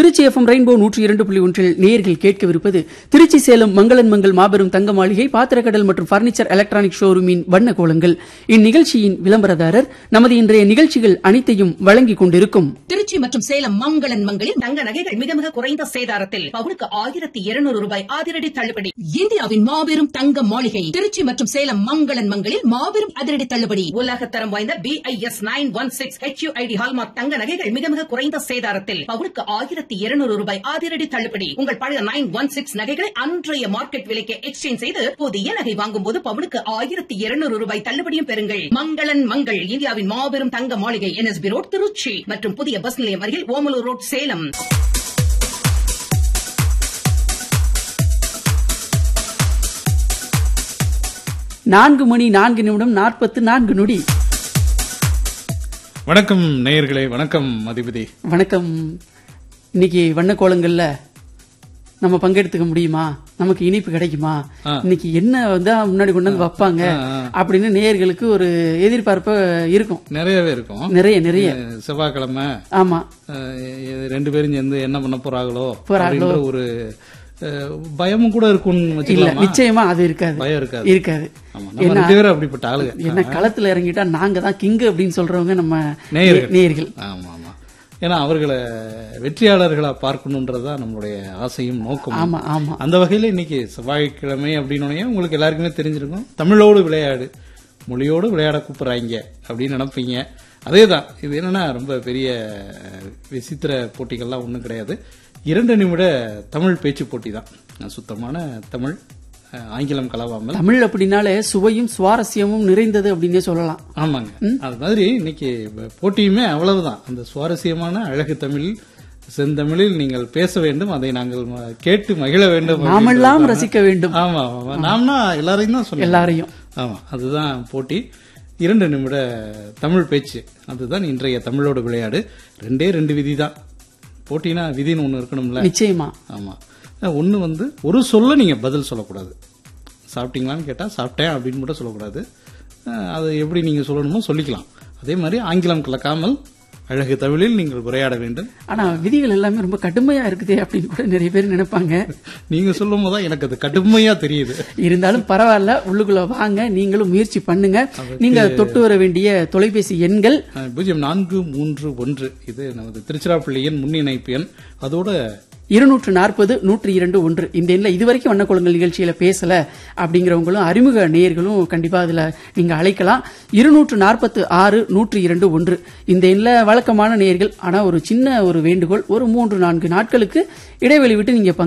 Trichy FM rainbow நூற்றி இரண்டு புள்ளி ஒன்றில் நேயர்கள் கேட்கவிருப்பது திருச்சி சேலம் மங்களன் மங்கள் மாபெரும் தங்க மாளிகை பாத்திரக்கடல் மற்றும் பர்னிச்சர் எலக்ட்ரானிக் ஷோரூமின் வண்ண கோலங்கள் இந்நிகழ்ச்சியின் விளம்பரதாரர் நமது இன்றைய நிகழ்ச்சிகள் அனைத்தையும் வழங்கிக் கொண்டிருக்கும் திருச்சி மற்றும் சேலம் மங்களன் மங்களில் தங்க நகைகள் மிக மிக குறைந்த சேதாரத்தில் பவுனுக்கு ஆயிரத்தி இருநூறு ரூபாய் அதிரடி தள்ளுபடி இந்தியாவின் மாபெரும் தங்க மாளிகை திருச்சி மற்றும் சேலம் மங்களன் மங்களில் மாபெரும் அதிரடி தள்ளுபடி உலகத்தரம் வாய்ந்த B I S nine one six HUID hallmark தங்க நகைகள் மிக மிக குறைந்த சேதாரத்தில் பவுனுக்கு ஆயிரத்தி இருநூறு ரூபாய் அதிரடி தள்ளுபடி உங்கள் பழைய நைன் ஒன் சிக்ஸ் நகைகளை அன்றைய மார்க்கெட் விலைக்கு எக்ஸ்சேஞ்ச் செய்து புதிய நகை வாங்கும் போது பவுனுக்கு ஆயிரத்தி இருநூறு ரூபாய் தள்ளுபடியும் பெறுங்கள் மங்களன் மங்கள் இந்தியாவின் மாபெரும் தங்க மாளிகை என்எஸ்பி ரோட் திருச்சி மற்றும் புதிய பஸ் நிலையம் அருகில் ஓமலூர் ரோட் சேலம் நான்கு மணி நான்கு நிமிடம் நாற்பத்து நான்கு நொடி வணக்கம் நேயர்களே வணக்கம் அதிபதி வணக்கம் இன்னைக்கு வண்ண கோலங்கள்ல நம்ம பங்கெடுத்துக்க முடியுமா நமக்கு இனிப்பு கிடைக்குமா ஆ. இன்னைக்கு என்ன வந்து முன்னாடி கொண்டு வந்து வைப்பாங்க ஆ, ஆ. அப்படின்னு நேயர்களுக்கு ஒரு எதிர்பார்ப்பு இருக்கும் நிறையவே இருக்கும் நிறைய நிறைய அஹ் செவ்வாய்க்கிழமை ஆமா அஹ் எ- ரெண்டு பேரும் சேர்ந்து என்ன பண்ண போறாங்களோ போறாங்களோ. அப்படின்ற ஒரு அஹ், பயமும் கூட இருக்கும்னு இல்ல வச்சுக்கலாமா நிச்சயமா அது இருக்காது பயம் இருக்காது இருக்காது ஆமா நம்ம ரெண்டு பேரும் அப்படிப்பட்ட ஆளுங்க என்ன களத்துல இறங்கிட்டா நாங்க தான் கிங்கு அப்படின்னு சொல்றவங்க நம்ம நேயர்கள். நேயர்கள் ஆமா ஆமா ஏன்னா அவர்களை வெற்றியாளர்களா பார்க்கணுன்றதுதான் நம்மளுடைய ஆசையும் நோக்கமும் ஆமா ஆமா அந்த வகையில இன்னைக்கு செவ்வாய்க்கிழமை அப்படின்னு உங்களுக்கு எல்லாருக்குமே தெரிஞ்சிருக்கும் தமிழோடு விளையாடு மொழியோடு விளையாட கூப்பிடுறாங்க அப்படின்னு நினைப்பீங்க அதே தான் இது என்னன்னா ரொம்ப பெரிய விசித்திர போட்டிகள்லாம் ஒன்றும் கிடையாது இரண்டு நிமிட தமிழ் பேச்சு போட்டி தான் சுத்தமான தமிழ் அஹ், ஆங்கிலம் கலவாமல் தமிழ் அப்படின்னாலே சுவையும் சுவாரஸ்யமும் நிறைந்தது அப்படின்னே சொல்லலாம் ஆமாங்க அது மாதிரி இன்னைக்கு போட்டியுமே அவ்வளவுதான் அந்த சுவாரஸ்யமான அழகு தமிழ் செந்தமிழில் நீங்கள் பேச வேண்டும் அதை நாங்கள் ம- கேட்டு மகிழ வேண்டும் நாமெல்லாம் அப்படின்றதுதான். ரசிக்க வேண்டும் ஆமா ஆமா நாம்னா எல்லாரையும் தான் சொல்லுவோம் எல்லாரையும் ஆமா அதுதான் போட்டி இரண்டு நிமிட தமிழ் பேச்சு அதுதான் இன்றைய தமிழோடு விளையாடு ரெண்டே ரெண்டு விதி தான் போட்டினா விதின்னு ஒண்ணு இருக்கணும்ல நிச்சயமா ஆமா ஒண்ணு வந்து ஒரு சொல்ல நீங்க பதில் சொல்லக்கூடாது சாப்பிட்டீங்களான்னு கேட்டா சாப்பிட்டேன் அப்படின்னு மட்டும் சொல்லக்கூடாது அஹ், அது எப்படி நீங்க சொல்லணுமோ சொல்லிக்கலாம் அதே மாதிரி ஆங்கிலம் கலக்காமல் அழகு தமிழில் நீங்கள் உரையாட வேண்டும் ஆனா விதிகள் எல்லாமே ரொம்ப கடுமையா இருக்குதே அப்படின்னு கூட நிறைய பேர் நினைப்பாங்க நீங்க சொல்லும் போதுதான் எனக்கு அது கடுமையா தெரியுது இருந்தாலும் பரவாயில்ல உள்ளுக்குள்ள வாங்க நீங்களும் முயற்சி பண்ணுங்க நீங்க தொட்டு வர வேண்டிய தொலைபேசி எண்கள் அஹ், பூஜ்ஜியம் நான்கு மூன்று ஒன்று இது நமது திருச்சிராப்பள்ளி எண் முன் இணைப்பு எண் அதோட இருநூற்று நாற்பது நூற்றி இரண்டு ஒன்று இந்த எண்ணில் இதுவரைக்கும் வண்ணக்குளங்கள் நிகழ்ச்சியில பேசல அப்படிங்கிறவங்களும் அறிமுக நேயர்களும் கண்டிப்பா அதுல நீங்க அழைக்கலாம் இருநூற்று நாற்பத்து ஆறு நூற்றி இரண்டு ஒன்று இந்த எண்ணில் வழக்கமான நேயர்கள் ஆனா ஒரு சின்ன ஒரு வேண்டுகோள் ஒரு மூன்று நான்கு நாட்களுக்கு இடைவெளி விட்டு நீங்க பங்கு